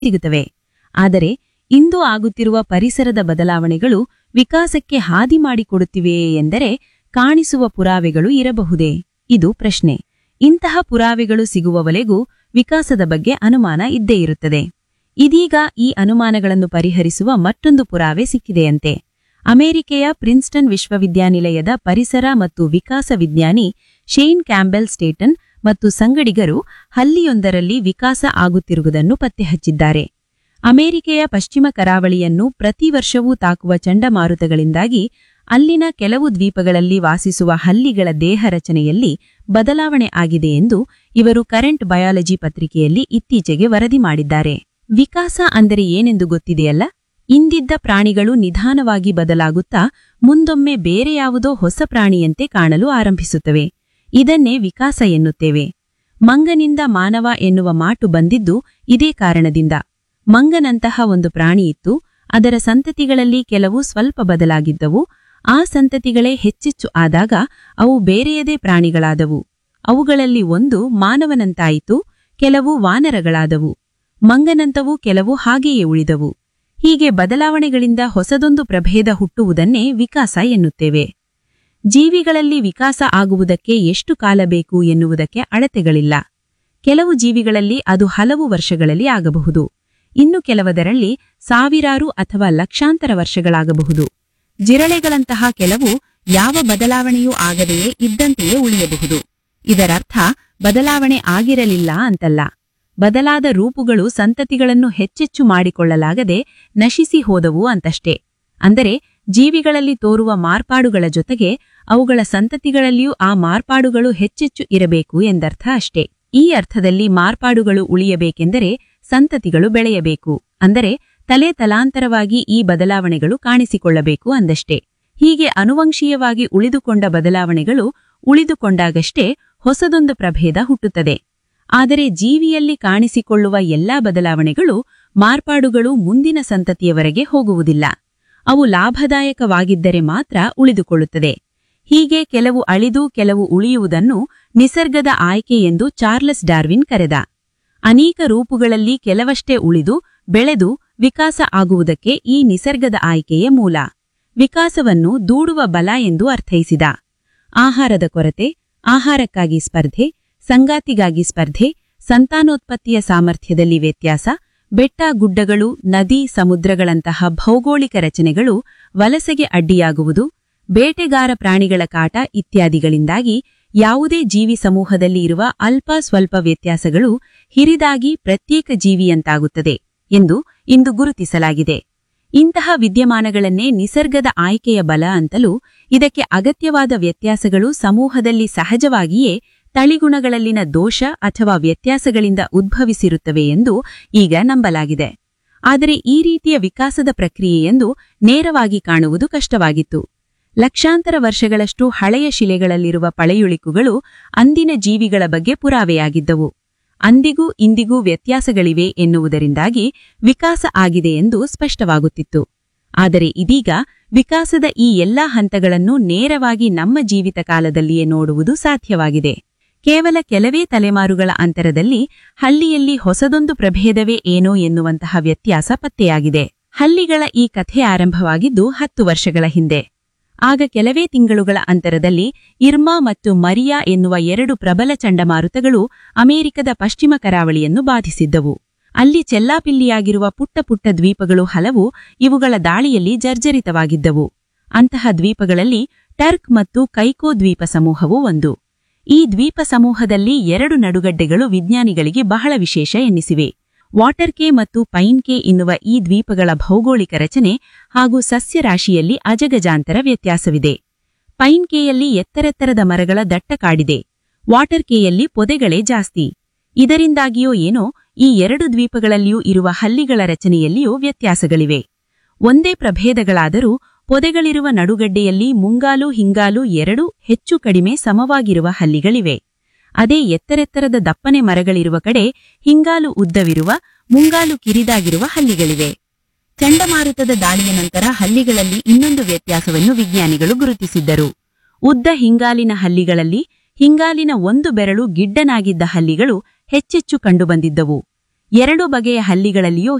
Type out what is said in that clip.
ಸಿಗುತ್ತವೆ ಆದರೆ ಇಂದು ಆಗುತ್ತಿರುವ ಪರಿಸರದ ಬದಲಾವಣೆಗಳು ವಿಕಾಸಕ್ಕೆ ಹಾದಿ ಮಾಡಿಕೊಡುತ್ತಿವೆಯೇ ಎಂದರೆ ಕಾಣಿಸುವ ಪುರಾವೆಗಳು ಇರಬಹುದೇ ಇದು ಪ್ರಶ್ನೆ ಇಂತಹ ಪುರಾವೆಗಳು ಸಿಗುವವರೆಗೂ ವಿಕಾಸದ ಬಗ್ಗೆ ಅನುಮಾನ ಇದ್ದೇ ಇರುತ್ತದೆ ಇದೀಗ ಈ ಅನುಮಾನಗಳನ್ನು ಪರಿಹರಿಸುವ ಮತ್ತೊಂದು ಪುರಾವೆ ಸಿಕ್ಕಿದೆಯಂತೆ ಅಮೆರಿಕೆಯ ಪ್ರಿನ್ಸ್ಟನ್ ವಿಶ್ವವಿದ್ಯಾನಿಲಯದ ಪರಿಸರ ಮತ್ತು ವಿಕಾಸ ವಿಜ್ಞಾನಿ ಶೇನ್ ಕ್ಯಾಂಬೆಲ್ ಸ್ಟೇಟನ್ ಮತ್ತು ಸಂಗಡಿಗರು ಹಲ್ಲಿಯೊಂದರಲ್ಲಿ ವಿಕಾಸ ಆಗುತ್ತಿರುವುದನ್ನು ಪತ್ತೆಹಚ್ಚಿದ್ದಾರೆ ಅಮೆರಿಕೆಯ ಪಶ್ಚಿಮ ಕರಾವಳಿಯನ್ನು ಪ್ರತಿ ವರ್ಷವೂ ತಾಕುವ ಚಂಡಮಾರುತಗಳಿಂದಾಗಿ ಅಲ್ಲಿನ ಕೆಲವು ದ್ವೀಪಗಳಲ್ಲಿ ವಾಸಿಸುವ ಹಲ್ಲಿಗಳ ದೇಹ ರಚನೆಯಲ್ಲಿ ಬದಲಾವಣೆ ಆಗಿದೆ ಎಂದು ಇವರು ಕರೆಂಟ್ ಬಯಾಲಜಿ ಪತ್ರಿಕೆಯಲ್ಲಿ ಇತ್ತೀಚೆಗೆ ವರದಿ ಮಾಡಿದ್ದಾರೆ ವಿಕಾಸ ಅಂದರೆ ಏನೆಂದು ಗೊತ್ತಿದೆಯಲ್ಲ ಇಂದಿದ್ದ ಪ್ರಾಣಿಗಳು ನಿಧಾನವಾಗಿ ಬದಲಾಗುತ್ತಾ ಮುಂದೊಮ್ಮೆ ಬೇರೆ ಯಾವುದೋ ಹೊಸ ಪ್ರಾಣಿಯಂತೆ ಕಾಣಲು ಆರಂಭಿಸುತ್ತವೆ ಇದನ್ನೇ ವಿಕಾಸ ಎನ್ನುತ್ತೇವೆ ಮಂಗನಿಂದ ಮಾನವ ಎನ್ನುವ ಮಾಟು ಬಂದಿದ್ದು ಇದೇ ಕಾರಣದಿಂದ ಮಂಗನಂತಹ ಒಂದು ಪ್ರಾಣಿಯಿತ್ತು ಅದರ ಸಂತತಿಗಳಲ್ಲಿ ಕೆಲವು ಸ್ವಲ್ಪ ಬದಲಾಗಿದ್ದವು ಆ ಸಂತತಿಗಳೇ ಹೆಚ್ಚೆಚ್ಚು ಆದಾಗ ಅವು ಬೇರೆಯದೇ ಪ್ರಾಣಿಗಳಾದವು ಅವುಗಳಲ್ಲಿ ಒಂದು ಮಾನವನಂತಾಯಿತು ಕೆಲವು ವಾನರಗಳಾದವು ಮಂಗನಂತವು ಕೆಲವು ಹಾಗೆಯೇ ಉಳಿದವು ಹೀಗೆ ಬದಲಾವಣೆಗಳಿಂದ ಹೊಸದೊಂದು ಪ್ರಭೇದ ಹುಟ್ಟುವುದನ್ನೇ ವಿಕಾಸ ಎನ್ನುತ್ತೇವೆ ಜೀವಿಗಳಲ್ಲಿ ವಿಕಾಸ ಆಗುವುದಕ್ಕೆ ಎಷ್ಟು ಕಾಲ ಬೇಕು ಎನ್ನುವುದಕ್ಕೆ ಅಳತೆಗಳಿಲ್ಲ ಕೆಲವು ಜೀವಿಗಳಲ್ಲಿ ಅದು ಹಲವು ವರ್ಷಗಳಲ್ಲಿ ಆಗಬಹುದು ಇನ್ನು ಕೆಲವದರಲ್ಲಿ ಸಾವಿರಾರು ಅಥವಾ ಲಕ್ಷಾಂತರ ವರ್ಷಗಳಾಗಬಹುದು ಜಿರಳೆಗಳಂತಹ ಕೆಲವು ಯಾವ ಬದಲಾವಣೆಯೂ ಆಗದೆಯೇ ಇದ್ದಂತೆಯೇ ಉಳಿಯಬಹುದು ಇದರರ್ಥ ಬದಲಾವಣೆ ಆಗಿರಲಿಲ್ಲ ಅಂತಲ್ಲ ಬದಲಾದ ರೂಪುಗಳು ಸಂತತಿಗಳನ್ನು ಹೆಚ್ಚೆಚ್ಚು ಮಾಡಿಕೊಳ್ಳಲಾಗದೆ ನಶಿಸಿ ಹೋದವು ಅಂತಷ್ಟೇ ಅಂದರೆ ಜೀವಿಗಳಲ್ಲಿ ತೋರುವ ಮಾರ್ಪಾಡುಗಳ ಜೊತೆಗೆ ಅವುಗಳ ಸಂತತಿಗಳಲ್ಲಿಯೂ ಆ ಮಾರ್ಪಾಡುಗಳು ಹೆಚ್ಚೆಚ್ಚು ಇರಬೇಕು ಎಂದರ್ಥ ಅಷ್ಟೇ ಈ ಅರ್ಥದಲ್ಲಿ ಮಾರ್ಪಾಡುಗಳು ಉಳಿಯಬೇಕೆಂದರೆ ಸಂತತಿಗಳು ಬೆಳೆಯಬೇಕು ಅಂದರೆ ತಲೆ ತಲಾಂತರವಾಗಿ ಈ ಬದಲಾವಣೆಗಳು ಕಾಣಿಸಿಕೊಳ್ಳಬೇಕು ಅಂದಷ್ಟೇ ಹೀಗೆ ಅನುವಂಶೀಯವಾಗಿ ಉಳಿದುಕೊಂಡ ಬದಲಾವಣೆಗಳು ಉಳಿದುಕೊಂಡಾಗಷ್ಟೇ ಹೊಸದೊಂದು ಪ್ರಭೇದ ಹುಟ್ಟುತ್ತದೆ ಆದರೆ ಜೀವಿಯಲ್ಲಿ ಕಾಣಿಸಿಕೊಳ್ಳುವ ಎಲ್ಲಾ ಬದಲಾವಣೆಗಳು ಮಾರ್ಪಾಡುಗಳು ಮುಂದಿನ ಸಂತತಿಯವರೆಗೆ ಹೋಗುವುದಿಲ್ಲ ಅವು ಲಾಭದಾಯಕವಾಗಿದ್ದರೆ ಮಾತ್ರ ಉಳಿದುಕೊಳ್ಳುತ್ತದೆ ಹೀಗೆ ಕೆಲವು ಅಳಿದು ಕೆಲವು ಉಳಿಯುವುದನ್ನು ನಿಸರ್ಗದ ಆಯ್ಕೆ ಎಂದು ಚಾರ್ಲಸ್ ಡಾರ್ವಿನ್ ಕರೆದ ಅನೇಕ ರೂಪುಗಳಲ್ಲಿ ಕೆಲವಷ್ಟೇ ಉಳಿದು ಬೆಳೆದು ವಿಕಾಸ ಆಗುವುದಕ್ಕೆ ಈ ನಿಸರ್ಗದ ಆಯ್ಕೆಯೇ ಮೂಲ ವಿಕಾಸವನ್ನು ದೂಡುವ ಬಲ ಎಂದು ಅರ್ಥೈಸಿದ ಆಹಾರದ ಕೊರತೆ ಆಹಾರಕ್ಕಾಗಿ ಸ್ಪರ್ಧೆ ಸಂಗಾತಿಗಾಗಿ ಸ್ಪರ್ಧೆ ಸಂತಾನೋತ್ಪತ್ತಿಯ ಸಾಮರ್ಥ್ಯದಲ್ಲಿ ವ್ಯತ್ಯಾಸ ಬೆಟ್ಟ ಗುಡ್ಡಗಳು ನದಿ ಸಮುದ್ರಗಳಂತಹ ಭೌಗೋಳಿಕ ರಚನೆಗಳು ವಲಸೆಗೆ ಅಡ್ಡಿಯಾಗುವುದು ಬೇಟೆಗಾರ ಪ್ರಾಣಿಗಳ ಕಾಟ ಇತ್ಯಾದಿಗಳಿಂದಾಗಿ ಯಾವುದೇ ಜೀವಿ ಸಮೂಹದಲ್ಲಿ ಇರುವ ಅಲ್ಪ ಸ್ವಲ್ಪ ವ್ಯತ್ಯಾಸಗಳು ಹಿರಿದಾಗಿ ಪ್ರತ್ಯೇಕ ಜೀವಿಯಂತಾಗುತ್ತದೆ ಎಂದು ಇಂದು ಗುರುತಿಸಲಾಗಿದೆ ಇಂತಹ ವಿದ್ಯಮಾನಗಳನ್ನೇ ನಿಸರ್ಗದ ಆಯ್ಕೆಯ ಬಲ ಅಂತಲೂ ಇದಕ್ಕೆ ಅಗತ್ಯವಾದ ವ್ಯತ್ಯಾಸಗಳು ಸಮೂಹದಲ್ಲಿ ಸಹಜವಾಗಿಯೇ ತಳಿಗುಣಗಳಲ್ಲಿನ ದೋಷ ಅಥವಾ ವ್ಯತ್ಯಾಸಗಳಿಂದ ಉದ್ಭವಿಸಿರುತ್ತವೆ ಎಂದು ಈಗ ನಂಬಲಾಗಿದೆ ಆದರೆ ಈ ರೀತಿಯ ವಿಕಾಸದ ಪ್ರಕ್ರಿಯೆಯೆಂದು ನೇರವಾಗಿ ಕಾಣುವುದು ಕಷ್ಟವಾಗಿತ್ತು ಲಕ್ಷಾಂತರ ವರ್ಷಗಳಷ್ಟು ಹಳೆಯ ಶಿಲೆಗಳಲ್ಲಿರುವ ಪಳೆಯುಳಿಕುಗಳು ಅಂದಿನ ಜೀವಿಗಳ ಬಗ್ಗೆ ಪುರಾವೆಯಾಗಿದ್ದವು ಅಂದಿಗೂ ಇಂದಿಗೂ ವ್ಯತ್ಯಾಸಗಳಿವೆ ಎನ್ನುವುದರಿಂದಾಗಿ ವಿಕಾಸ ಆಗಿದೆ ಎಂದು ಸ್ಪಷ್ಟವಾಗುತ್ತಿತ್ತು ಆದರೆ ಇದೀಗ ವಿಕಾಸದ ಈ ಎಲ್ಲಾ ಹಂತಗಳನ್ನು ನೇರವಾಗಿ ನಮ್ಮ ಜೀವಿತ ಕಾಲದಲ್ಲಿಯೇ ನೋಡುವುದು ಸಾಧ್ಯವಾಗಿದೆ ಕೇವಲ ಕೆಲವೇ ತಲೆಮಾರುಗಳ ಅಂತರದಲ್ಲಿ ಹಳ್ಳಿಯಲ್ಲಿ ಹೊಸದೊಂದು ಪ್ರಭೇದವೇ ಏನೋ ಎನ್ನುವಂತಹ ವ್ಯತ್ಯಾಸ ಪತ್ತೆಯಾಗಿದೆ ಹಳ್ಳಿಗಳ ಈ ಕಥೆ ಆರಂಭವಾಗಿದ್ದು ಹತ್ತು ವರ್ಷಗಳ ಹಿಂದೆ ಆಗ ಕೆಲವೇ ತಿಂಗಳುಗಳ ಅಂತರದಲ್ಲಿ ಇರ್ಮಾ ಮತ್ತು ಮರಿಯಾ ಎನ್ನುವ ಎರಡು ಪ್ರಬಲ ಚಂಡಮಾರುತಗಳು ಅಮೆರಿಕದ ಪಶ್ಚಿಮ ಕರಾವಳಿಯನ್ನು ಬಾಧಿಸಿದ್ದವು ಅಲ್ಲಿ ಚೆಲ್ಲಾಪಿಲ್ಲಿಯಾಗಿರುವ ಪುಟ್ಟ ಪುಟ್ಟ ದ್ವೀಪಗಳು ಹಲವು ಇವುಗಳ ದಾಳಿಯಲ್ಲಿ ಜರ್ಜರಿತವಾಗಿದ್ದವು ಅಂತಹ ದ್ವೀಪಗಳಲ್ಲಿ ಟರ್ಕ್ ಮತ್ತು ಕೈಕೋ ದ್ವೀಪ ಸಮೂಹವು ಒಂದು ಈ ದ್ವೀಪ ಸಮೂಹದಲ್ಲಿ ಎರಡು ನಡುಗಡ್ಡೆಗಳು ವಿಜ್ಞಾನಿಗಳಿಗೆ ಬಹಳ ವಿಶೇಷ ಎನ್ನಿಸಿವೆ ವಾಟರ್ ಕೆ ಮತ್ತು ಪೈನ್ ಕೆ ಎನ್ನುವ ಈ ದ್ವೀಪಗಳ ಭೌಗೋಳಿಕ ರಚನೆ ಹಾಗೂ ಸಸ್ಯರಾಶಿಯಲ್ಲಿ ಅಜಗಜಾಂತರ ವ್ಯತ್ಯಾಸವಿದೆ ಪೈನ್ ಕೆಯಲ್ಲಿ ಎತ್ತರೆತ್ತರದ ಮರಗಳ ದಟ್ಟ ಕಾಡಿದೆ ವಾಟರ್ ಕೆಯಲ್ಲಿ ಪೊದೆಗಳೇ ಜಾಸ್ತಿ ಇದರಿಂದಾಗಿಯೋ ಏನೋ ಈ ಎರಡು ದ್ವೀಪಗಳಲ್ಲಿಯೂ ಇರುವ ಹಲ್ಲಿಗಳ ರಚನೆಯಲ್ಲಿಯೂ ವ್ಯತ್ಯಾಸಗಳಿವೆ ಒಂದೇ ಪ್ರಭೇದಗಳಾದರೂ ಪೊದೆಗಳಿರುವ ನಡುಗಡ್ಡೆಯಲ್ಲಿ ಮುಂಗಾಲು ಹಿಂಗಾಲು ಎರಡೂ ಹೆಚ್ಚು ಕಡಿಮೆ ಸಮವಾಗಿರುವ ಹಲ್ಲಿಗಳಿವೆ ಅದೇ ಎತ್ತರೆತ್ತರದ ದಪ್ಪನೆ ಮರಗಳಿರುವ ಕಡೆ ಹಿಂಗಾಲು ಉದ್ದವಿರುವ ಮುಂಗಾಲು ಕಿರಿದಾಗಿರುವ ಹಲ್ಲಿಗಳಿವೆ ಚಂಡಮಾರುತದ ದಾಳಿಯ ನಂತರ ಹಲ್ಲಿಗಳಲ್ಲಿ ಇನ್ನೊಂದು ವ್ಯತ್ಯಾಸವನ್ನು ವಿಜ್ಞಾನಿಗಳು ಗುರುತಿಸಿದ್ದರು ಉದ್ದ ಹಿಂಗಾಲಿನ ಹಲ್ಲಿಗಳಲ್ಲಿ ಹಿಂಗಾಲಿನ ಒಂದು ಬೆರಳು ಗಿಡ್ಡನಾಗಿದ್ದ ಹಲ್ಲಿಗಳು ಹೆಚ್ಚೆಚ್ಚು ಕಂಡುಬಂದಿದ್ದವು ಎರಡು ಬಗೆಯ ಹಲ್ಲಿಗಳಲ್ಲಿಯೂ